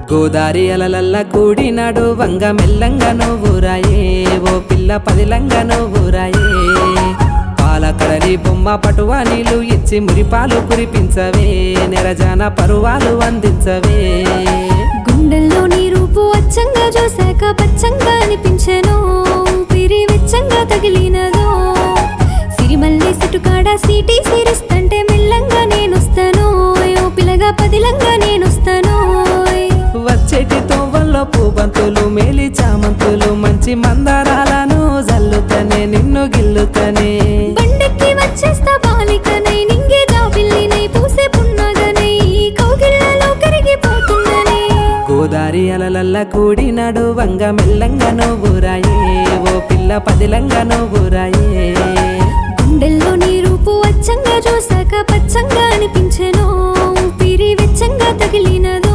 గోదారి అలలల్ల కూడినాడు వంగ మెల్లంగా నువ్వురాయే ఓ పిల్ల పదిలంగా నువ్వురాయే పాలకడలి బొమ్మ పటువా నీళ్ళు ఇచ్చి మురిపాలు కురిపించవే నెరజాన పరువాలు అందించవే గుండెల్లో నీ రూపు అచ్చంగా చూశాక పచ్చంగా అనిపించెను ఊపిరి వెచ్చంగా తగిలినదో సిరిమల్లి సిటుకాడ సీటీ సిరిస్తంటే మెల్లంగా నేనొస్తాను ఓ పిల్లగా పదిలంగా నేనొస్తాను వచ్చేటి తోవల్లో పూబంతులు మేలి చామంతులు మంచి మందారాలను జల్లుతనే నిన్ను గిల్లుతనే బండెక్కి వచ్చేస్తా బాలికనై నింగే జాబిల్లినై పూసే పున్నగనై కౌగిళ్ళలో కరిగిపోతుందనే గోదారి అలలల్ల కూడినాడు వంగ మెల్లంగా నువ్వురాయే ఓ పిల్ల పదిలంగా నువ్వురాయే గుండెల్లో నీ రూపు అచ్చంగా చూశాక పచ్చంగా అనిపించెను ఊపిరి వెచ్చంగా తగిలినదో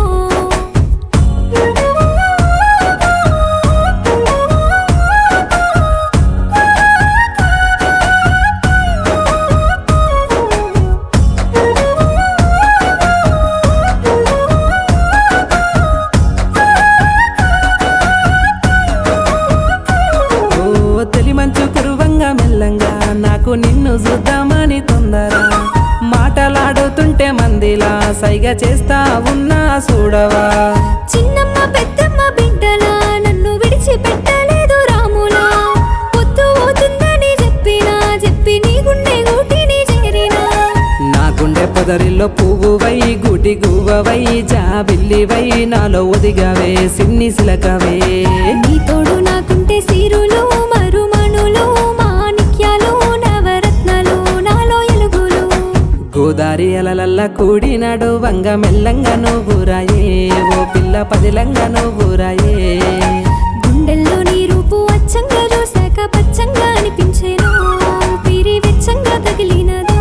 ఓ తెలి మంచు కురువంగా మెల్లంగా నాకు నిన్ను చూద్దామని తొందర మాటలాడుతుంటే మందిలా సైగ చేస్తా ఉన్నా చూడవా చిన్నమ్మ పెద్దమ్మ బిడ్డలా నన్ను విడిచిపెట్టలేదు రాములా పొద్దు పోతుందని చెప్పినా చెప్పి నీ గుండె గూటిని చేరినా నా గుండె పొదరిలో పువ్వువై గుటి గువ్వవై జాబిల్లివై నాలో ఒదిగవే సిన్ని సిలకవే నీ తోడు నాకుంటే సిరులు మరుమణులు మాణిక్యాలు నవరత్నాలు నాలో ఎలుగులు గోదారి అలలల్ల కూడినాడు వంగ మెల్లంగా నువ్వురాయే ఓ పిల్ల పదిలంగా నువ్వురాయే గుండెల్లో నీ రూపు అచ్చంగా చూశాక పచ్చంగా అనిపించేను పిరి వెచ్చంగా తగిలినదో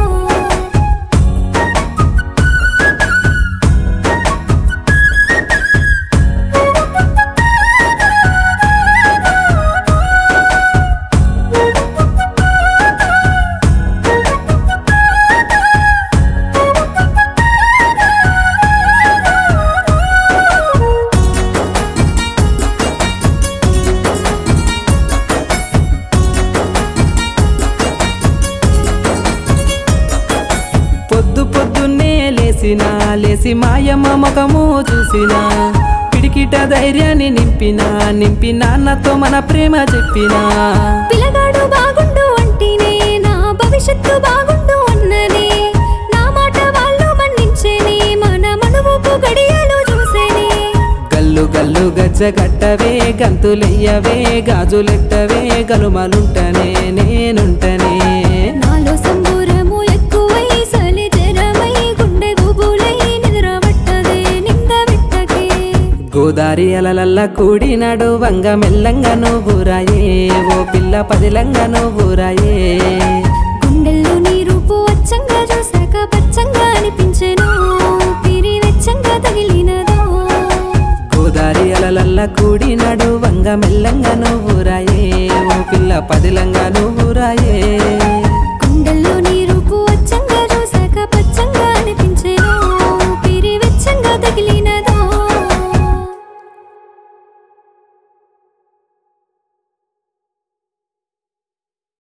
పొద్దు పొద్దున్నే లేసిన లేసి మాయమ్మ ముఖము చూసిన పిడికిట ధైర్యాన్ని నింపిన నింపి నాన్నతో మన ప్రేమ చెప్పినా పిల్లగాడు బాగుండు అంటేనే నా భవిష్యత్తు బాగుండు అన్ననే నా మాట వాళ్ళు మన్నించేనే మన మనువుకు గడియలు చూసేనే గల్లు గల్లు గజ్జ కట్టవే గంతులెయ్యవే గాజులెట్టవే గలుమలుంటనే నేనుంటనే నాలో సంబూరము ఎక్కువై సలి జరమై గుండె గుబులై నిద్రపట్టదే నింద విట్టకే గోదారి అలలల్ల కూడినాడు వంగ మెల్లంగా నువ్వురాయే ఓ పిల్ల పదిలంగా నువ్వురాయే గుండెల్లో నీ రూపు అచ్చంగా చూశాక పచ్చంగా అనిపించెను పిరి వెచ్చంగా తగిలినదో గోదారి అలలల్ల కూడినాడు వంగ మెల్లంగా నువ్వురాయే ఓ పిల్ల పదిలంగా నువ్వురాయే